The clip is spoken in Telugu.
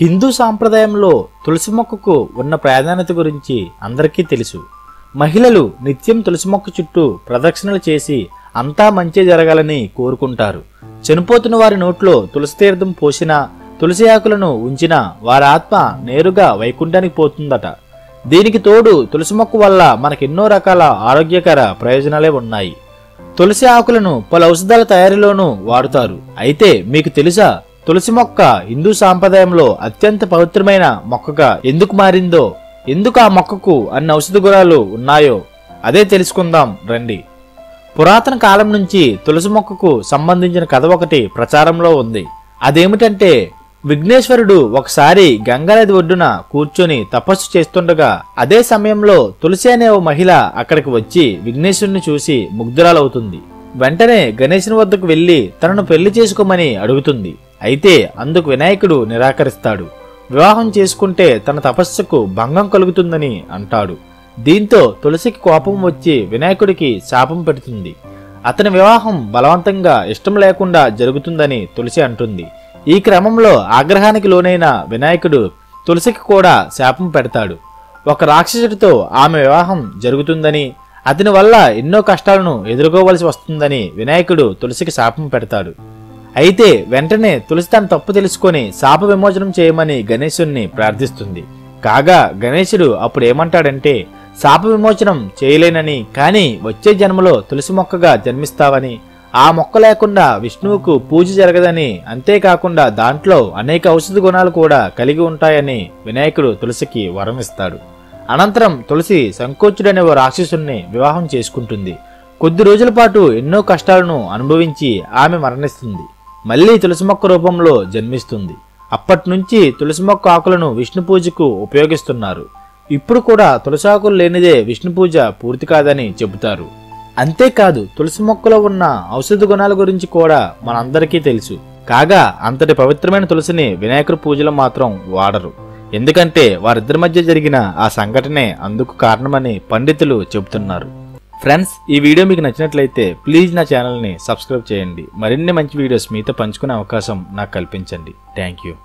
హిందూ సాంప్రదాయంలో తులసి మొక్కకు ఉన్న ప్రాధాన్యత గురించి అందరికీ తెలుసు మహిళలు నిత్యం తులసి మొక్క చుట్టూ ప్రదక్షిణలు చేసి అంతా మంచి జరగాలని కోరుకుంటారు చనిపోతున్న వారి నోట్లో తులసి తీర్థం పోసినా తులసి ఆకులను ఉంచినా వారి ఆత్మ నేరుగా వైకుంఠానికి పోతుందట దీనికి తోడు తులసి మొక్క వల్ల మనకెన్నో రకాల ఆరోగ్యకర ప్రయోజనాలే ఉన్నాయి తులసి ఆకులను పలు ఔషధాల తయారీలోనూ వాడుతారు అయితే మీకు తెలుసా తులసి మొక్క హిందూ సాంప్రదాయంలో అత్యంత పవిత్రమైన మొక్కగా ఎందుకు మారిందో ఎందుకు ఆ మొక్కకు అన్ని ఔషధ గుణాలు ఉన్నాయో అదే తెలుసుకుందాం రండి పురాతన కాలం నుంచి తులసి మొక్కకు సంబంధించిన కథ ఒకటి ప్రచారంలో ఉంది అదేమిటంటే విఘ్నేశ్వరుడు ఒకసారి గంగానది ఒడ్డున కూర్చొని తపస్సు చేస్తుండగా అదే సమయంలో తులసి అనే ఓ మహిళ అక్కడికి వచ్చి విఘ్నేశ్వరుని చూసి ముగ్ధురాలవుతుంది వెంటనే గణేశుని వద్దకు వెళ్లి తనను పెళ్లి చేసుకోమని అడుగుతుంది అయితే అందుకు వినాయకుడు నిరాకరిస్తాడు వివాహం చేసుకుంటే తన తపస్సుకు భంగం కలుగుతుందని అంటాడు దీంతో తులసికి కోపం వచ్చి వినాయకుడికి శాపం పెడుతుంది అతని వివాహం బలవంతంగా ఇష్టం లేకుండా జరుగుతుందని తులసి అంటుంది ఈ క్రమంలో ఆగ్రహానికి లోనైన వినాయకుడు తులసికి కూడా శాపం పెడతాడు ఒక రాక్షసుడితో ఆమె వివాహం జరుగుతుందని అతని వల్ల ఎన్నో కష్టాలను ఎదుర్కోవలసి వస్తుందని వినాయకుడు తులసికి శాపం పెడతాడు అయితే వెంటనే తులసి తన తప్పు తెలుసుకొని శాప విమోచనం చేయమని గణేశుణ్ణి ప్రార్థిస్తుంది కాగా గణేశుడు అప్పుడు ఏమంటాడంటే శాప విమోచనం చేయలేనని కానీ వచ్చే జన్మలో తులసి మొక్కగా జన్మిస్తావని ఆ మొక్క లేకుండా విష్ణువుకు పూజ జరగదని అంతేకాకుండా దాంట్లో అనేక ఔషధ గుణాలు కూడా కలిగి ఉంటాయని వినాయకుడు తులసికి వరం ఇస్తాడు అనంతరం తులసి సంకోచుడనే ఓ రాక్షసుణ్ణి వివాహం చేసుకుంటుంది కొద్ది రోజుల పాటు ఎన్నో కష్టాలను అనుభవించి ఆమె మరణిస్తుంది మళ్ళీ తులసి మొక్క రూపంలో జన్మిస్తుంది అప్పటి నుంచి తులసి మొక్క ఆకులను విష్ణు పూజకు ఉపయోగిస్తున్నారు ఇప్పుడు కూడా తులసి ఆకులు లేనిదే విష్ణు పూజ పూర్తి కాదని చెబుతారు అంతేకాదు తులసి మొక్కలో ఉన్న ఔషధ గుణాల గురించి కూడా మనందరికీ తెలుసు కాగా అంతటి పవిత్రమైన తులసిని వినాయకుడి పూజలో మాత్రం వాడరు ఎందుకంటే వారిద్దరి మధ్య జరిగిన ఆ సంఘటనే అందుకు కారణమని పండితులు చెబుతున్నారు ఫ్రెండ్స్ ఈ వీడియో మీకు నచ్చినట్లయితే ప్లీజ్ నా ఛానల్ని సబ్స్క్రైబ్ చేయండి మరిన్ని మంచి వీడియోస్ మీతో పంచుకునే అవకాశం నాకు కల్పించండి థ్యాంక్ యూ